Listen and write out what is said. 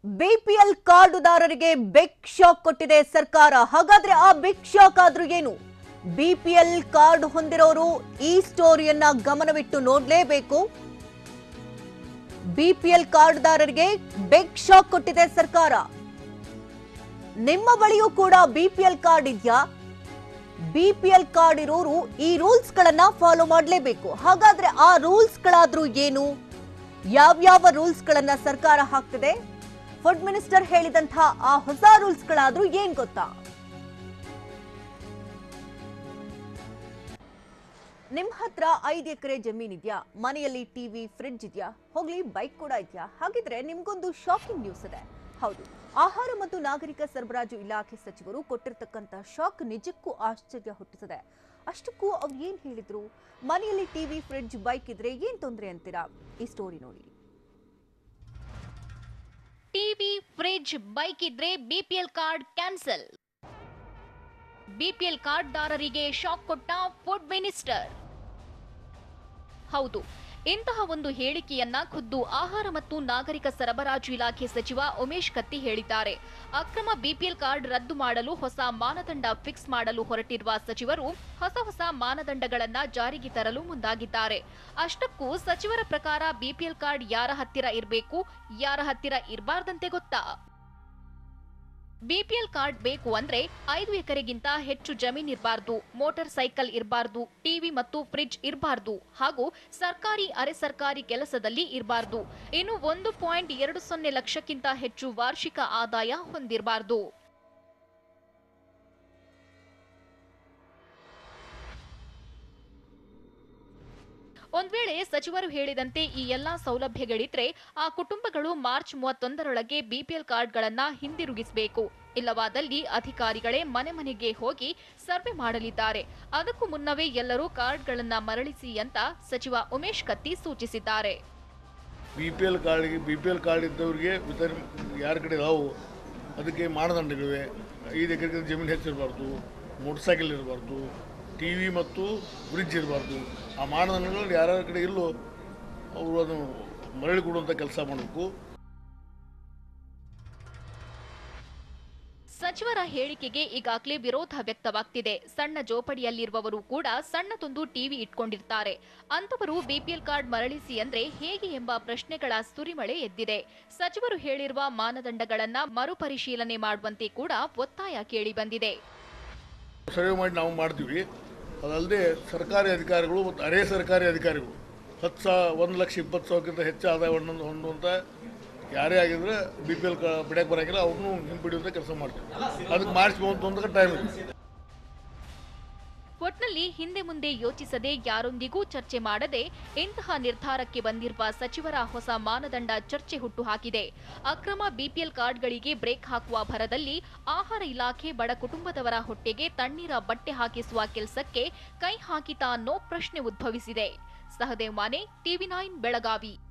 BPL ಕಾರ್ಡುದಾರರಿಗೆ big shock ಕೊಟ್ಟಿದೆ ಸರ್ಕಾರ ಹಾಗಾದ್ರೆ ಆ ಬಿಗ್ ಶಾಕ್ ಆದ್ರೂ ಏನು ಬಿಪಿಎಲ್ ಕಾರ್ಡ್ ಹೊಂದಿರೋರು ಈ ಸ್ಟೋರಿಯನ್ನ ಗಮನವಿಟ್ಟು ನೋಡ್ಲೇಬೇಕು ಬಿಪಿಎಲ್ ಕಾರ್ಡ್ದಾರರಿಗೆ ಬಿಗ್ ಶಾಕ್ ಕೊಟ್ಟಿದೆ ಸರ್ಕಾರ ನಿಮ್ಮ ಬಳಿಯೂ ಕೂಡ ಬಿಪಿಎಲ್ ಕಾರ್ಡ್ ಇದೆಯಾ ಬಿಪಿಎಲ್ ಕಾರ್ಡ್ ಇರೋರು ಈ ರೂಲ್ಸ್ ಗಳನ್ನ ಫಾಲೋ ಮಾಡಲೇಬೇಕು ಹಾಗಾದ್ರೆ ಆ ರೂಲ್ಸ್ ಗಳಾದ್ರೂ ಏನು ಯಾವ್ಯಾವ ರೂಲ್ಸ್ ಗಳನ್ನ ಸರ್ಕಾರ ಹಾಕ್ತಿದೆ ಫುಡ್ ಮಿನಿಸ್ಟರ್ ಹೇಳಿದಂತಹ ಆ ಹೊಸ ರೂಲ್ಸ್ ಗಳಾದ್ರೂ ಏನ್ ಗೊತ್ತಾ ನಿಮ್ ಹತ್ರ ಐದು ಎಕರೆ ಜಮೀನ್ ಇದೆಯಾ ಮನೆಯಲ್ಲಿ ಟಿವಿ ಫ್ರಿಡ್ಜ್ ಇದೆಯಾ ಹೋಗ್ಲಿ ಬೈಕ್ ಕೂಡ ಇದೆಯಾ ಹಾಗಿದ್ರೆ ನಿಮ್ಗೊಂದು ಶಾಕಿಂಗ್ ನ್ಯೂಸ್ ಇದೆ ಹೌದು ಆಹಾರ ಮತ್ತು ನಾಗರಿಕ ಸರಬರಾಜು ಇಲಾಖೆ ಸಚಿವರು ಕೊಟ್ಟಿರ್ತಕ್ಕಂಥ ಶಾಕ್ ನಿಜಕ್ಕೂ ಆಶ್ಚರ್ಯ ಹುಟ್ಟಿಸಿದೆ ಅಷ್ಟಕ್ಕೂ ಅವ್ರು ಏನ್ ಹೇಳಿದ್ರು ಮನೆಯಲ್ಲಿ ಟಿವಿ ಫ್ರಿಡ್ಜ್ ಬೈಕ್ ಇದ್ರೆ ಏನ್ ತೊಂದ್ರೆ ಅಂತೀರಾ ಈ ಸ್ಟೋರಿ ನೋಡಿ ಟಿವಿ ಫ್ರಿಡ್ಜ್ ಬೈಕ್ ಇದ್ರೆ ಬಿಪಿಎಲ್ ಕಾರ್ಡ್ ಕ್ಯಾನ್ಸಲ್ ಬಿಪಿಎಲ್ ಕಾರ್ಡ್ದಾರರಿಗೆ ಶಾಕ್ ಕೊಟ್ಟ ಫುಡ್ ಮಿನಿಸ್ಟರ್ ಹೌದು ಇಂತಹ ಒಂದು ಹೇಳಿಕೆಯನ್ನ ಖುದ್ದು ಆಹಾರ ಮತ್ತು ನಾಗರಿಕ ಸರಬರಾಜು ಇಲಾಖೆ ಸಚಿವ ಉಮೇಶ್ ಕತ್ತಿ ಹೇಳಿದ್ದಾರೆ ಅಕ್ರಮ ಬಿಪಿಎಲ್ ಕಾರ್ಡ್ ರದ್ದು ಮಾಡಲು ಹೊಸ ಮಾನದಂಡ ಫಿಕ್ಸ್ ಮಾಡಲು ಹೊರಟಿರುವ ಸಚಿವರು ಹೊಸ ಹೊಸ ಮಾನದಂಡಗಳನ್ನ ಜಾರಿಗೆ ತರಲು ಮುಂದಾಗಿದ್ದಾರೆ ಅಷ್ಟಕ್ಕೂ ಸಚಿವರ ಪ್ರಕಾರ ಬಿಪಿಎಲ್ ಕಾರ್ಡ್ ಯಾರ ಹತ್ತಿರ ಇರಬೇಕು ಯಾರ ಹತ್ತಿರ ಇರಬಾರ್ದಂತೆ ಗೊತ್ತಾ ಬಿಪಿಎಲ್ ಕಾರ್ಡ್ ಬೇಕು ಅಂದ್ರೆ ಐದು ಎಕರೆಗಿಂತ ಹೆಚ್ಚು ಜಮೀನ್ ಇರಬಾರ್ದು ಮೋಟಾರ್ ಸೈಕಲ್ ಇರಬಾರ್ದು ಟಿವಿ ಮತ್ತು ಫ್ರಿಡ್ಜ್ ಇರಬಾರ್ದು ಹಾಗೂ ಸರ್ಕಾರಿ ಅರೆ ಸರ್ಕಾರಿ ಕೆಲಸದಲ್ಲಿ ಇರಬಾರ್ದು ಇನ್ನು ಒಂದು ಪಾಯಿಂಟ್ ಎರಡು ಸೊನ್ನೆ ಲಕ್ಷಕ್ಕಿಂತ ಹೆಚ್ಚು ವಾರ್ಷಿಕ ಆದಾಯ ಹೊಂದಿರಬಾರ್ದು ಒಂದ್ ವೇಳೆ ಸಚಿವರು ಹೇಳಿದಂತೆ ಈ ಎಲ್ಲಾ ಸೌಲಭ್ಯಗಳಿದ್ರೆ ಆ ಕುಟುಂಬಗಳು ಮಾರ್ಚ್ ಮೂವತ್ತೊಂದರೊಳಗೆ ಬಿಪಿಎಲ್ ಕಾರ್ಡ್ಗಳನ್ನ ಹಿಂದಿರುಗಿಸಬೇಕು ಇಲ್ಲವಾದಲ್ಲಿ ಅಧಿಕಾರಿಗಳೇ ಮನೆ ಮನೆಗೆ ಹೋಗಿ ಸರ್ವೆ ಮಾಡಲಿದ್ದಾರೆ ಅದಕ್ಕೂ ಮುನ್ನವೇ ಎಲ್ಲರೂ ಕಾರ್ಡ್ಗಳನ್ನ ಮರಳಿಸಿ ಅಂತ ಸಚಿವ ಉಮೇಶ್ ಕತ್ತಿ ಸೂಚಿಸಿದ್ದಾರೆ ಬಿ ಪಿ ಎಲ್ ಕಾರ್ಡ್ಗೆ ಬಿ ಪಿ ಎಲ್ ಕಾರ್ಡ್ ಇದ್ದವ್ರಿಗೆ ವಿತರಣೆ ಯಾರ ಕಡೆ ಇದಾವು ಅದಕ್ಕೆ ಮಾನದಂಡಗಳಿವೆ ಐದು ಎಕರೆ ಜಮೀನು ಹೆಚ್ಚಿರಬಾರ್ದು ಮೋಟರ್ ಸೈಕಲ್ ಇರಬಾರ್ದು ಟಿ ವಿ ಮತ್ತು ಫ್ರಿಡ್ಜ್ ಇರಬಾರ್ದು ಆ ಮಾನದಂಡಗಳು ಯಾರ್ಯಾರ ಕಡೆ ಇಲ್ಲೋ ಅವರು ಅದನ್ನು ಮರಳಿ ಕೊಡುವಂಥ ಕೆಲಸ ಮಾಡಬೇಕು ಸಚಿವರ ಹೇಳಿಕೆಗೆ ಈಗಾಗಲೇ ವಿರೋಧ ವ್ಯಕ್ತವಾಗ್ತಿದೆ ಸಣ್ಣ ಜೋಪಡಿಯಲ್ಲಿರುವವರು ಕೂಡ ಸಣ್ಣದೊಂದು ಟಿವಿ ಇಟ್ಕೊಂಡಿರ್ತಾರೆ ಅಂತವರು ಬಿಪಿಎಲ್ ಕಾರ್ಡ್ ಮರಳಿಸಿ ಅಂದ್ರೆ ಹೇಗೆ ಎಂಬ ಪ್ರಶ್ನೆಗಳ ಸುರಿಮಳೆ ಎದ್ದಿದೆ ಸಚಿವರು ಹೇಳಿರುವ ಮಾನದಂಡಗಳನ್ನ ಮರುಪರಿಶೀಲನೆ ಮಾಡುವಂತೆ ಕೂಡ ಒತ್ತಾಯ ಕೇಳಿಬಂದಿದೆ ಸರ್ವೆ ಮಾಡಿ ನಾವು ಮಾಡ್ತೀವಿ ಅದಲ್ಲದೆ ಸರ್ಕಾರಿ ಅಧಿಕಾರಿಗಳು ಮತ್ತು ಅರೆ ಸರ್ಕಾರಿ ಅಧಿಕಾರಿಗಳು ಹತ್ತು ಸಾವಿರ ಒಂದು ಲಕ್ಷ ಇಪ್ಪತ್ತು ಸಾವಿರಕ್ಕಿಂತ ಹೆಚ್ಚು ಆದಾಯವನ್ನು ಹೊಂದುವಂಥ ಯಾರೇ ಆಗಿದ್ರೆ ಬಿ ಪಿ ಎಲ್ ಕ ಬಿಡಕ್ಕೆ ಬರೋಂಗಿಲ್ಲ ಅವ್ರನ್ನೂ ಹಿಂಪಡೆಯುವಂಥ ಕೆಲಸ ಮಾಡ್ತೀವಿ ಅದಕ್ಕೆ ಮಾರ್ಚ್ ಮೂವತ್ತೊಂದಕ್ಕೆ ಟೈಮ್ ಇದೆ ಒಟ್ನಲ್ಲಿ ಹಿಂದೆ ಮುಂದೆ ಯೋಚಿಸದೆ ಯಾರೊಂದಿಗೂ ಚರ್ಚೆ ಮಾಡದೆ ಇಂತಹ ನಿರ್ಧಾರಕ್ಕೆ ಬಂದಿರುವ ಸಚಿವರ ಹೊಸ ಮಾನದಂಡ ಚರ್ಚೆ ಹುಟ್ಟುಹಾಕಿದೆ ಅಕ್ರಮ ಬಿಪಿಎಲ್ ಕಾರ್ಡ್ಗಳಿಗೆ ಬ್ರೇಕ್ ಹಾಕುವ ಭರದಲ್ಲಿ ಆಹಾರ ಇಲಾಖೆ ಬಡ ಕುಟುಂಬದವರ ಹೊಟ್ಟೆಗೆ ತಣ್ಣೀರ ಬಟ್ಟೆ ಹಾಕಿಸುವ ಕೆಲಸಕ್ಕೆ ಕೈ ಹಾಕಿತಾ ಅನ್ನೋ ಪ್ರಶ್ನೆ ಉದ್ಭವಿಸಿದೆ ಸಹದೇವ್ ಮಾನೆ ಟಿವಿ ನೈನ್ ಬೆಳಗಾವಿ